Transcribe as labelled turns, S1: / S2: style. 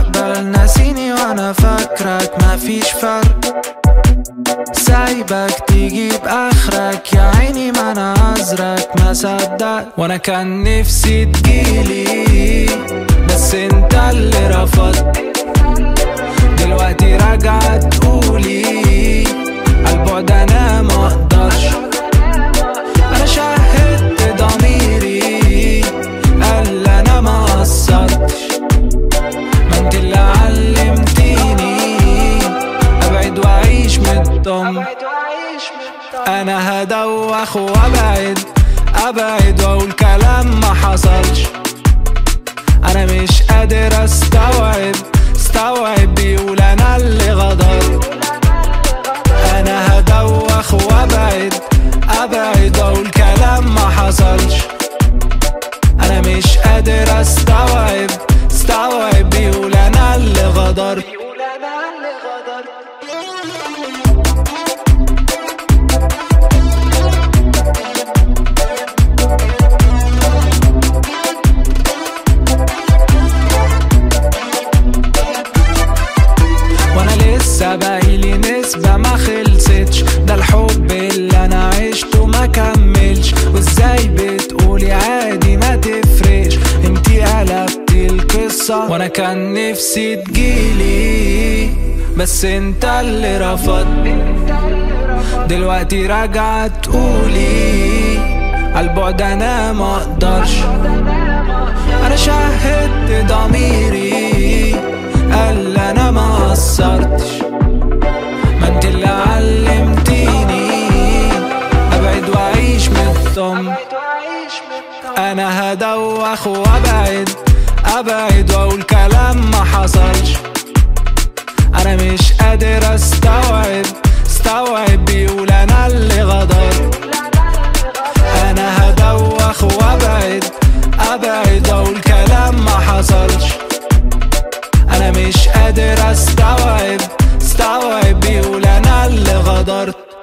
S1: مستقبل ناسيني وانا فاكرك مفيش فرق سايبك تجيب اخرك يا عيني ما انا عذرك ما صدق وانا كان نفسي تجيلي بس انت اللي رفضت دلوقتي راجعة تقولي عالبعد انا ما اقدرش انا شهدت ضميري قال انا ما قصرتش ما انت اللي علمتيني ابعد واعيش مطمن انا هدوخ وابعد ابعد واقول كلام ما حصلش انا مش قادر استوعب استوعب بيقول انا اللي غدر انا هدوخ وابعد ابعد واقول كلام ما حصلش انا مش قادر استوعب استوعب بيقول انا اللي غدرت وانا لسه باقيلي نسبة ما خلصتش ده الحب اللي انا عشته ما كملش وازاي بتقولي عادي ما تفرقش انتي قلبتي القصة وانا كان نفسي تجيلي بس انت اللي رفضت دلوقتي راجعة تقولي عالبعد انا ما اقدرش انا شهدت ضميري قال انا ما قصرتش ما انت اللي علمتيني ابعد واعيش مطمن انا هدوخ وابعد ابعد واقول كلام ما حصلش انا مش قادر استوعب استوعب بيقول انا اللي غدر انا هدوخ وابعد ابعد واقول كلام ما حصلش انا مش قادر استوعب استوعب بيقول انا اللي غدرت